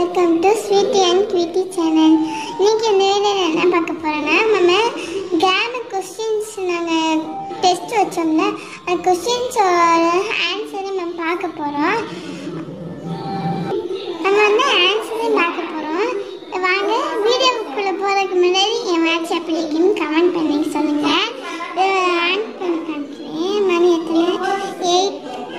welcome to sweety and குவிட்டி channel இன்னைக்கு இந்த வீடியோவில் என்ன பார்க்க போகிறோன்னா நம்ம கிராமர் கொஸ்டின்ஸ் நாங்கள் டெஸ்ட் வச்சோம்ல அந்த கொஸ்டின்ஸோட ஆன்சரை நம்ம பார்க்க போகிறோம் நம்ம வந்து ஆன்சரை பார்க்க போகிறோம் வாங்க வீடியோக்குள்ளே போகிறதுக்கு முன்னாடி என் மேட்ச் எப்படி இருக்குன்னு கமெண்ட் பண்ணி சொல்லுங்கள் ஆன் பண்ணி காமிக்கிறேன் மணி எத்தனை எயிட்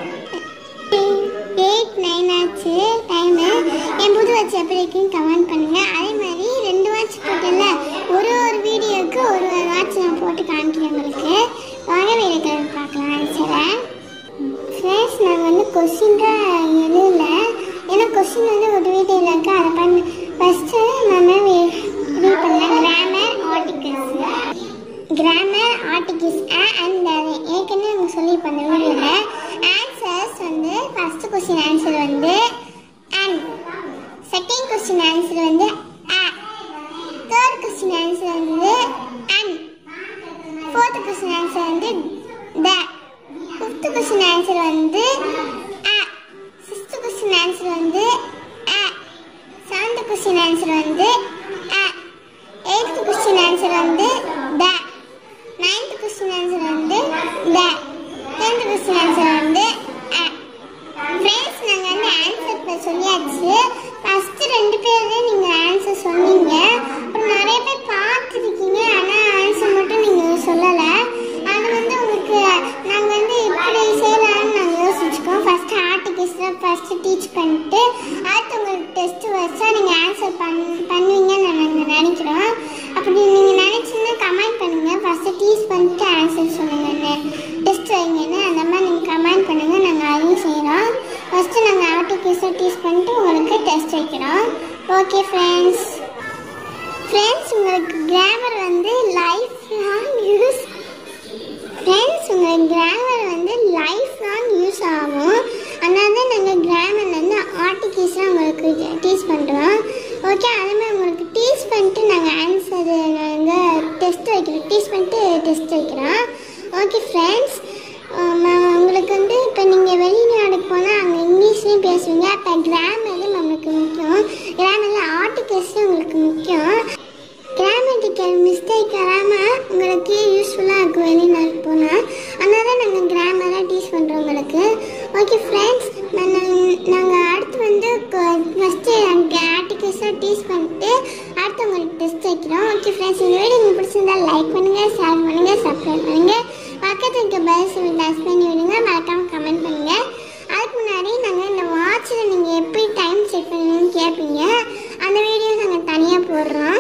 எயிட் நைன் ஆச்சு டைமு என் புது வாட்ச் எப்படி இருக்குன்னு கமெண்ட் பண்ணுங்க அதே மாதிரி ரெண்டு வாட்ச் போட்டேன்ல ஒரு ஒரு வீடியோவுக்கு ஒரு ஒரு வாட்ச் நான் போட்டு காமிக்கிறேன் உங்களுக்கு வாங்க வீடியோக்கள் பார்க்கலாம் ஆன்சரை ஃப்ரெண்ட்ஸ் நாங்கள் வந்து கொஸ்டின் தான் எழுதல ஏன்னா கொஸ்டின் வந்து ஒரு வீடியோவில் இருக்கு அதை பண்ண ஃபஸ்ட்டு நம்ம ரீட் பண்ணலாம் grammar articles grammar articles and ஏற்கனவே அவங்க சொல்லியிருப்பாங்க வீடியோவில் ஆன்சர்ஸ் வந்து ஃபர்ஸ்ட் கொஸ்டின் ஆன்சர் வந்து அண்ட் செகண்ட் கொஸ்டின் ஆன்சர் வந்து அ தேர்ட் கொஸ்டின் ஆன்சர் வந்து அண்ட் ஃபோர்த் கொஸ்டின் ஆன்சர் வந்து த ஃபிஃப்த் கொஸ்டின் ஆன்சர் வந்து அ சிக்ஸ்த் கொஸ்டின் ஆன்சர் வந்து அ செவன்த் கொஸ்டின் ஆன்சர் வந்து அ எயித்து கொஸ்டின் ஆன்சர் வந்து த நைன்த் கொஸ்டின் ஆன்சர் வந்து த tenth question answer வந்து அ friends நாங்கள் வந்து ஆன்சர் இப்போ சொல்லியாச்சு ஃபஸ்ட்டு ரெண்டு பேர் தான் நீங்கள் ஆன்சர் சொன்னீங்க அப்புறம் நிறைய பேர் பார்த்துருக்கீங்க ஆனால் ஆன்சர் மட்டும் நீங்கள் சொல்லலை அது வந்து உங்களுக்கு நாங்கள் வந்து இப்படி செய்யலாம்னு நாங்கள் யோசிச்சுக்கோம் ஃபஸ்ட்டு ஆர்டிகிள்ஸில் ஃபஸ்ட்டு டீச் பண்ணிட்டு அடுத்து உங்களுக்கு டெஸ்ட் வச்சா நீங்கள் ஆன்சர் பண் பண்ணுவீங்கன்னு நாங்கள் நினைக்கிறோம் அப்படி நீங்கள் நினச்சிங்கன்னா கமெண்ட் பண்ணுங்கள் ஃபஸ்ட்டு டீச் பண்ணிட்டு ஆன்சர் சொல்லுங்கன்னு டெஸ்ட் வைங்கன்னு அந்த மாதிரி நீங்கள் கமெண்ட் பண்ணுங்கள் நாங்கள் அதையும் செய்கிறோம் ஃபஸ்ட்டு நாங்கள் ஆர்டிகிள்ஸை டீச் பண்ணிட்டு உங்களுக்கு டெஸ்ட் வைக்கிறோம் ஓகே ஃப்ரெண்ட்ஸ் ஃப்ரெண்ட்ஸ் உங்களுக்கு கிராமர் வந்து லைஃப் லாங் யூஸ் ஃப்ரெண்ட்ஸ் உங்கள் கிராமர் வந்து லைஃப் லாங் யூஸ் ஆகும் அதனால தான் நாங்கள் கிராமரில் வந்து ஆர்டிகிள்ஸ்லாம் உங்களுக்கு டீச் பண்ணுறோம் ஓகே அதே மாதிரி உங்களுக்கு டீச் பண்ணிட்டு நாங்கள் ஆன்சர் நாங்கள் டெஸ்ட் வைக்கிறோம் டீச் பண்ணிட்டு டெஸ்ட் வைக்கிறோம் ஓகே ஃப்ரெண்ட்ஸ் உங்களுக்கு வந்து இப்போ நீங்கள் வெளிநாடுக்கு போனால் அங்கே இங்கிலீஷ்லேயும் பேசுவீங்க அப்போ கிராமர் நம்மளுக்கு முக்கியம் கிராமரில் ஆர்டிகிள்ஸும் உங்களுக்கு முக்கியம் கிராமட்டிக்கல் மிஸ்டேக் வராமல் உங்களுக்கு யூஸ்ஃபுல்லாக இருக்கும் வெளிநாடு போனால் அதனால தான் நாங்கள் கிராமராக டீச் பண்ணுறோம் உங்களுக்கு ஓகே ஃப்ரெண்ட்ஸ் நாங்கள் அடுத்து வந்து ஃபஸ்ட்டு அங்கே ஆர்டிகல்ஸாக டீச் பண்ணிட்டு அடுத்து உங்களுக்கு டெஸ்ட் வைக்கிறோம் ஓகே ஃப்ரெண்ட்ஸ் இந்த வீடியோ உங்களுக்கு பிடிச்சிருந்தா லைக் பண்ணுங்கள் ஷேர் பண்ணுங்கள் சப்ஸ்கிரைப் பண்ணுங்கள் பக்கத்தில் இருக்க பெல்ஸ் டச் பண்ணி விடுங்க மறக்காமல் கமெண்ட் பண்ணுங்கள் அதுக்கு முன்னாடி நாங்கள் இந்த வாட்சில் நீங்கள் எப்படி டைம் செட் பண்ணுவீங்கன்னு கேட்பீங்க அந்த வீடியோ நாங்கள் தனியாக போடுறோம்